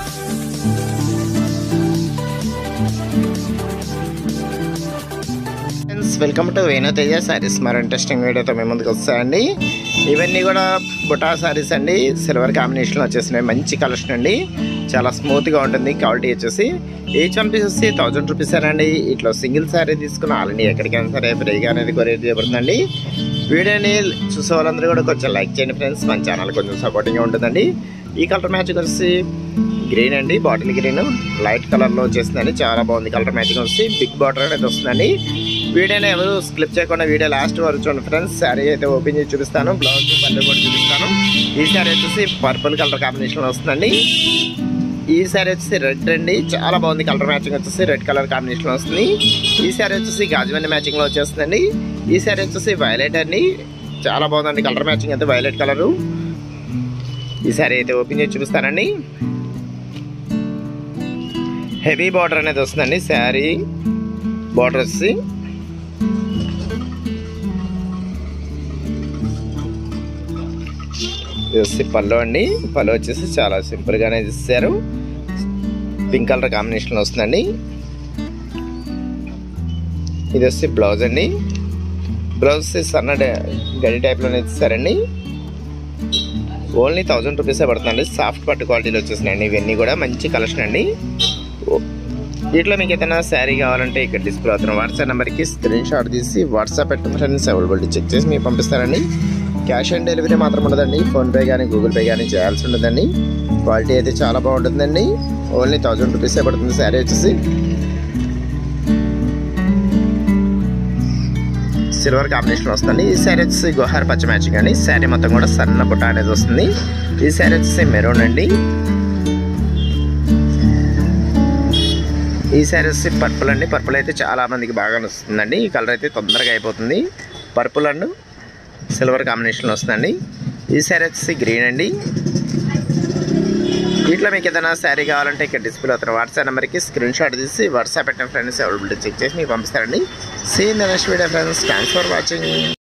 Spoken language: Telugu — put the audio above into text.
friends welcome to Venu Teja saris మరో ఇంట్రెస్టింగ్ వీడియోతో మేము ముందుకు వస్తాయండి ఇవన్నీ కూడా బుటా సారీస్ అండి సిల్వర్ కాంబినేషన్లో వచ్చేసినాయి మంచి కలెక్షన్ అండి చాలా స్మూత్గా ఉంటుంది క్వాలిటీ వచ్చేసి ఈచ్ వన్ పీస్ వచ్చి థౌజండ్ రూపీస్ అండి ఇట్లా సింగిల్ సారీ తీసుకున్న ఆల్రెడీ ఎక్కడికైనా సరే ఫ్రీగా అనేది కొరియర్ చేయబడుతుందండి వీడియోని చూసే వాళ్ళందరూ కూడా కొంచెం లైక్ చేయండి ఫ్రెండ్స్ మన ఛానల్ కొంచెం సపోర్టింగ్గా ఉంటుందండి ఈ కలర్ మ్యాచ్ వచ్చి గ్రీన్ అండి బాటిల్ గ్రీన్ లైట్ కలర్లో వచ్చేసిందండి చాలా బాగుంది కలర్ మ్యాచింగ్ వచ్చి బిగ్ బార్డర్ అనేది వస్తుందండి వీడియోని ఎవరు స్క్లిప్ చేయకుండా వీడియో లాస్ట్ వరకు చూడండి ఫ్రెండ్స్ శారీ అయితే ఓపెన్ చేసి చూపిస్తాను బ్లౌజ్ పళ్ళు కూడా చూపిస్తాను ఈ శారీ వచ్చేసి పర్పుల్ కలర్ కాంబినేషన్లో వస్తుందండి ఈ శారీ వచ్చేసి రెడ్ అండి చాలా బాగుంది కలర్ మ్యాచింగ్ వచ్చేసి రెడ్ కలర్ కాంబినేషన్లో వస్తుంది ఈ శారీ వచ్చేసి గాజువెండి మ్యాచింగ్లో వచ్చేస్తుందండి ఈ శారీ వచ్చేసి వైలెట్ అండి చాలా బాగుందండి కలర్ మ్యాచింగ్ అయితే వైలెట్ కలరు ఈ శారీ అయితే ఓపెన్ చేసి చూపిస్తానండి హెవీ బార్డర్ అనేది వస్తుందండి శారీ బార్డర్ వచ్చి ఇది వచ్చి పళ్ళు అండి పళ్ళు వచ్చేసి చాలా సింపుల్గానే ఇస్తారు పింక్ కలర్ కాంబినేషన్లో వస్తుందండి ఇది వచ్చి బ్లౌజ్ అండి బ్లౌజ్ సన్న డ- గడి టైప్లోనే ఇస్తారండి ఓన్లీ థౌజండ్ రూపీసే పడుతుందండి సాఫ్ట్ పట్టు క్వాలిటీలో వచ్చేసినాయండి ఇవన్నీ కూడా మంచి కలెక్షన్ అండి ఓ- వీటిలో మీకు ఏదైనా శారీ కావాలంటే ఇక్కడ డిస్ప్లే అవుతున్న వాట్సాప్ నెంబర్కి స్క్రీన్ షాట్ తీసి వాట్సాప్ పెట్టిన ఫ్రెండ్స్ అవైలబిలిటీ చెక్ చేసి మీకు పంపిస్తారండి క్యాష్ ఆన్ డెలివరీ మాత్రం ఉండదండి ఫోన్పే కానీ గూగుల్ పే కానీ చేయాల్సి ఉంటుందండి క్వాలిటీ అయితే చాలా బాగుంటుందండి ఓన్లీ థౌజండ్ రూపీసే పడుతుంది శారీ వచ్చేసి సిల్వర్ కాంబినేషన్ వస్తుంది ఈ శారీ వచ్చేసి గుహార్ పచ్చ మ్యాచింగ్ అండి శారీ మొత్తం కూడా సన్న బుట్ట అనేది వస్తుంది ఈ శారీ వచ్చేసి మెరూన్ అండి ఈ శారీ వచ్చి పర్పుల్ అండి పర్పుల్ అయితే చాలా మందికి బాగా వస్తుందండి ఈ కలర్ అయితే తొందరగా అయిపోతుంది పర్పుల్ అండ్ సిల్వర్ కాంబినేషన్లో వస్తుందండి ఈ శారీ వచ్చేసి గ్రీన్ అండి వీటిలో మీకు ఏదైనా శారీ కావాలంటే ఇక్కడ డిస్ప్లే అవుతారు వాట్సాప్ నెంబర్కి స్క్రీన్ షాట్ తీసి వాట్సాప్ పెట్టిన ఫ్రెండ్స్ అవైలబిలిటీ చెక్ చేసి మీకు పంపిస్తారండి see next video friends thanks for watching